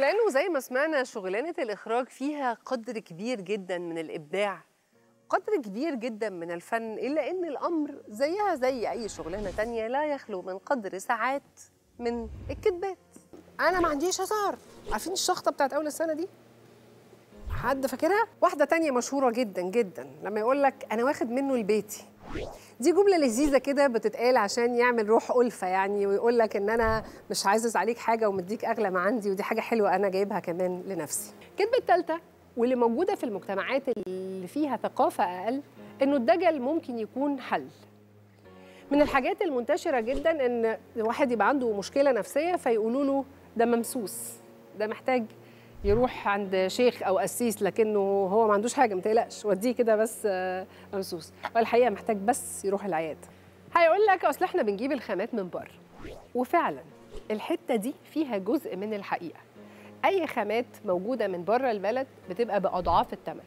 ولانه زي ما سمعنا شغلانه الاخراج فيها قدر كبير جدا من الابداع قدر كبير جدا من الفن الا ان الامر زيها زي اي شغلانه تانية لا يخلو من قدر ساعات من الكذبات انا ما عنديش هزار عارفين الشخطه بتاعت اول السنه دي حد فاكرها واحده تانية مشهوره جدا جدا لما يقول لك انا واخد منه لبيتي دي جملة لذيذة كده بتتقال عشان يعمل روح ألفة يعني ويقول لك إن أنا مش عايزز عليك حاجة ومديك أغلى ما عندي ودي حاجة حلوة أنا جايبها كمان لنفسي. الكذبة الثالثة واللي موجودة في المجتمعات اللي فيها ثقافة أقل إنه الدجل ممكن يكون حل. من الحاجات المنتشرة جدا إن واحد يبقى عنده مشكلة نفسية فيقولوا له ده ممسوس ده محتاج يروح عند شيخ او قسيس لكنه هو ما عندوش حاجه ما تقلقش وديه كده بس آه، ممسوس والحقيقه محتاج بس يروح العياده هيقول لك اصل احنا بنجيب الخامات من بره وفعلا الحته دي فيها جزء من الحقيقه اي خامات موجوده من بره البلد بتبقى باضعاف الثمن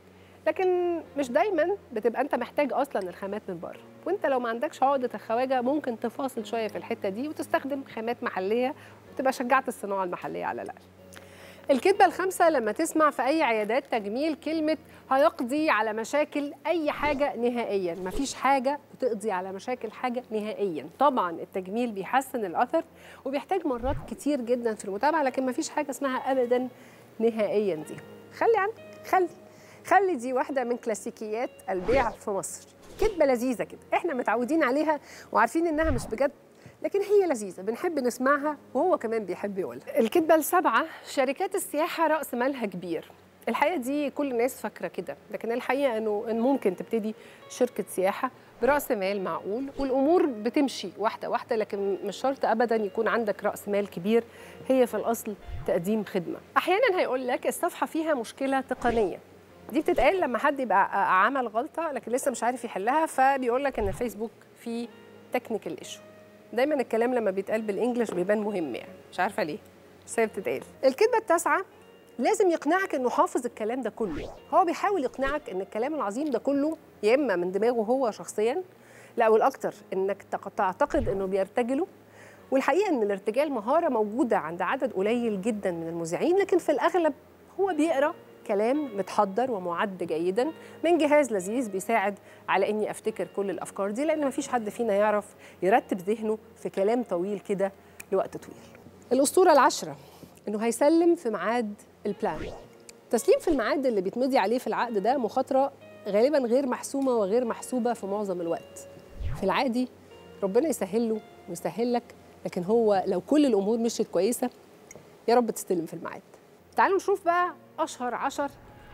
لكن مش دايما بتبقى انت محتاج اصلا الخامات من بره وانت لو ما عندكش عقده الخواجه ممكن تفاصل شويه في الحته دي وتستخدم خامات محليه وتبقى شجعت الصناعه المحليه على الاقل الكذبة الخامسة لما تسمع في أي عيادات تجميل كلمة هيقضي على مشاكل أي حاجة نهائيا مفيش حاجة بتقضي على مشاكل حاجة نهائيا طبعا التجميل بيحسن الأثر وبيحتاج مرات كتير جدا في المتابعة لكن مفيش حاجة اسمها أبدا نهائيا دي خلي عندك خلي خلي دي واحدة من كلاسيكيات البيع في مصر كذبة لذيذة كده احنا متعودين عليها وعارفين انها مش بجد لكن هي لذيذة بنحب نسمعها وهو كمان بيحب يقولها الكذبة السابعة شركات السياحة رأس مالها كبير الحقيقة دي كل الناس فاكرة كده لكن الحقيقة أنه إن ممكن تبتدي شركة سياحة برأس مال معقول والأمور بتمشي واحدة واحدة لكن مش شرط أبدا يكون عندك رأس مال كبير هي في الأصل تقديم خدمة أحيانا هيقول لك الصفحة فيها مشكلة تقنية دي بتتقال لما حد يبقى عمل غلطة لكن لسه مش عارف يحلها فبيقول لك إن الفيسبوك فيه تكنيكال ايشو دايما الكلام لما بيتقال بالانجلش بيبان مهم يعني مش عارفه ليه بس هي بتتقال الكذبه التاسعه لازم يقنعك انه حافظ الكلام ده كله هو بيحاول يقنعك ان الكلام العظيم ده كله يا اما من دماغه هو شخصيا لا والاكتر انك تق- تعتقد انه بيرتجله والحقيقه ان الارتجال مهاره موجوده عند عدد قليل جدا من المذيعين لكن في الاغلب هو بيقرا كلام متحضر ومعد جيدا من جهاز لذيذ بيساعد على اني افتكر كل الافكار دي لان مفيش حد فينا يعرف يرتب ذهنه في كلام طويل كده لوقت طويل. الاسطوره العشره انه هيسلم في ميعاد البلان. تسليم في الميعاد اللي بيتمضي عليه في العقد ده مخاطره غالبا غير محسومه وغير محسوبه في معظم الوقت. في العادي ربنا يسهل له ويسهل لك لكن هو لو كل الامور مشيت كويسه يا رب تستلم في الميعاد. تعالوا نشوف بقى اشهر عشر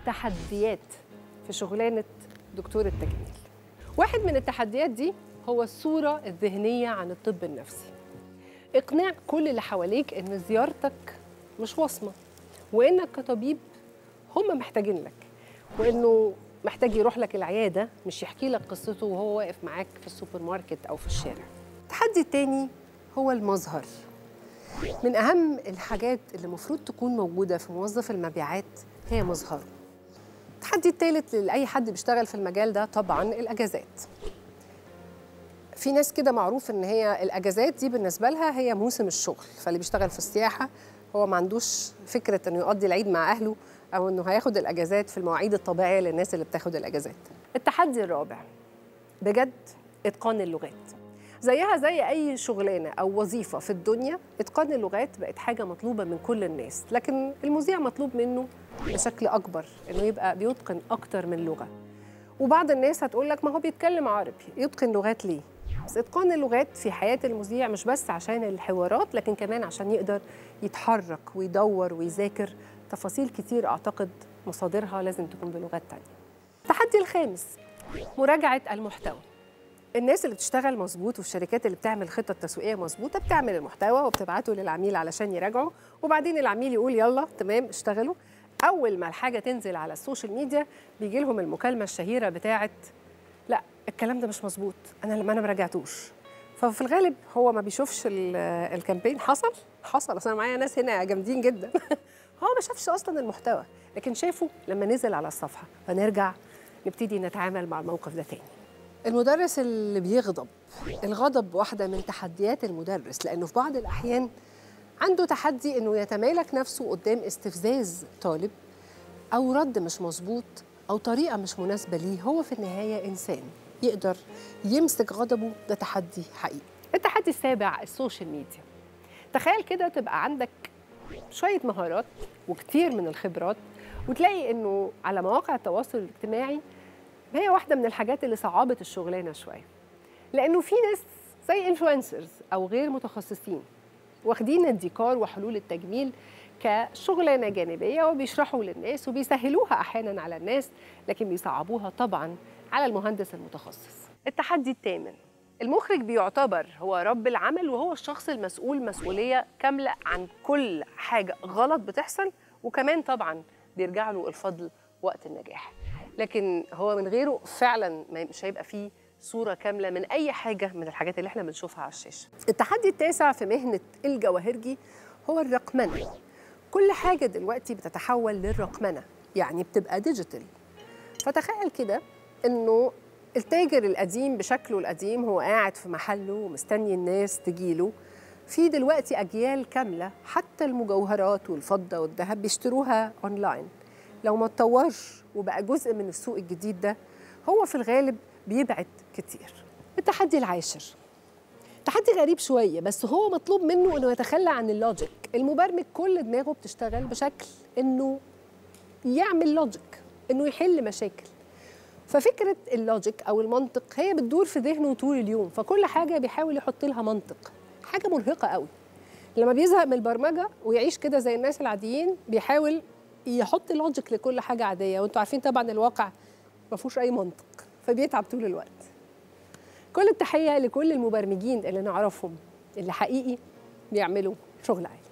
تحديات في شغلانه دكتور التجميل. واحد من التحديات دي هو الصوره الذهنيه عن الطب النفسي. اقناع كل اللي حواليك ان زيارتك مش وصمه وانك كطبيب هم محتاجين لك وانه محتاج يروح لك العياده مش يحكي لك قصته وهو واقف معاك في السوبر ماركت او في الشارع. التحدي التاني هو المظهر. من أهم الحاجات اللي المفروض تكون موجودة في موظف المبيعات هي مظهره. التحدي الثالث لأي حد بيشتغل في المجال ده طبعا الأجازات. في ناس كده معروف إن هي الأجازات دي بالنسبة لها هي موسم الشغل، فاللي بيشتغل في السياحة هو ما عندوش فكرة إنه يقضي العيد مع أهله أو إنه هياخد الأجازات في المواعيد الطبيعية للناس اللي بتاخد الأجازات. التحدي الرابع بجد إتقان اللغات. زيها زي أي شغلانة أو وظيفة في الدنيا إتقان اللغات بقت حاجة مطلوبة من كل الناس لكن المذيع مطلوب منه بشكل أكبر إنه يبقى بيتقن أكتر من لغة وبعض الناس هتقول لك ما هو بيتكلم عربي يتقن لغات ليه؟ بس إتقان اللغات في حياة المذيع مش بس عشان الحوارات لكن كمان عشان يقدر يتحرك ويدور ويذاكر تفاصيل كتير أعتقد مصادرها لازم تكون بلغات تانية التحدي الخامس مراجعة المحتوى الناس اللي بتشتغل مظبوط والشركات اللي بتعمل خطه تسويقيه مظبوطه بتعمل المحتوى وبتبعته للعميل علشان يراجعه وبعدين العميل يقول يلا تمام اشتغلوا اول ما الحاجه تنزل على السوشيال ميديا بيجي لهم المكالمه الشهيره بتاعه لا الكلام ده مش مظبوط انا لما انا ما راجعتوش ففي الغالب هو ما بيشوفش ال- الكامبين حصل حصل اصل انا معايا ناس هنا جامدين جدا هو ما شافش اصلا المحتوى لكن شافه لما نزل على الصفحه فنرجع نبتدي نتعامل مع الموقف ده تاني المدرس اللي بيغضب الغضب واحدة من تحديات المدرس لأنه في بعض الأحيان عنده تحدي انه يتمالك نفسه قدام استفزاز طالب او رد مش مظبوط او طريقه مش مناسبه ليه هو في النهايه انسان يقدر يمسك غضبه ده تحدي حقيقي التحدي السابع السوشيال ميديا تخيل كده تبقى عندك شويه مهارات وكتير من الخبرات وتلاقي انه على مواقع التواصل الاجتماعي هي واحده من الحاجات اللي صعبت الشغلانه شويه لانه في ناس زي انفلونسرز او غير متخصصين واخدين الديكور وحلول التجميل كشغلانه جانبيه وبيشرحوا للناس وبيسهلوها احيانا على الناس لكن بيصعبوها طبعا على المهندس المتخصص. التحدي الثامن المخرج بيعتبر هو رب العمل وهو الشخص المسؤول مسؤوليه كامله عن كل حاجه غلط بتحصل وكمان طبعا بيرجع له الفضل وقت النجاح. لكن هو من غيره فعلا مش هيبقى فيه صوره كامله من اي حاجه من الحاجات اللي احنا بنشوفها على الشاشه. التحدي التاسع في مهنه الجواهرجي هو الرقمنه. كل حاجه دلوقتي بتتحول للرقمنه، يعني بتبقى ديجيتال. فتخيل كده انه التاجر القديم بشكله القديم هو قاعد في محله ومستني الناس تجيله في دلوقتي اجيال كامله حتى المجوهرات والفضه والذهب بيشتروها اونلاين لو ما اتطورش وبقى جزء من السوق الجديد ده هو في الغالب بيبعد كتير التحدي العاشر تحدي غريب شوية بس هو مطلوب منه انه يتخلى عن اللوجيك المبرمج كل دماغه بتشتغل بشكل انه يعمل لوجيك انه يحل مشاكل ففكرة اللوجيك او المنطق هي بتدور في ذهنه طول اليوم فكل حاجة بيحاول يحط لها منطق حاجة مرهقة قوي لما بيزهق من البرمجة ويعيش كده زي الناس العاديين بيحاول يحط لوجيك لكل حاجة عادية وانتوا عارفين طبعا الواقع ما فيهوش اي منطق فبيتعب طول الوقت كل التحيه لكل المبرمجين اللي نعرفهم اللي حقيقي بيعملوا شغل عالي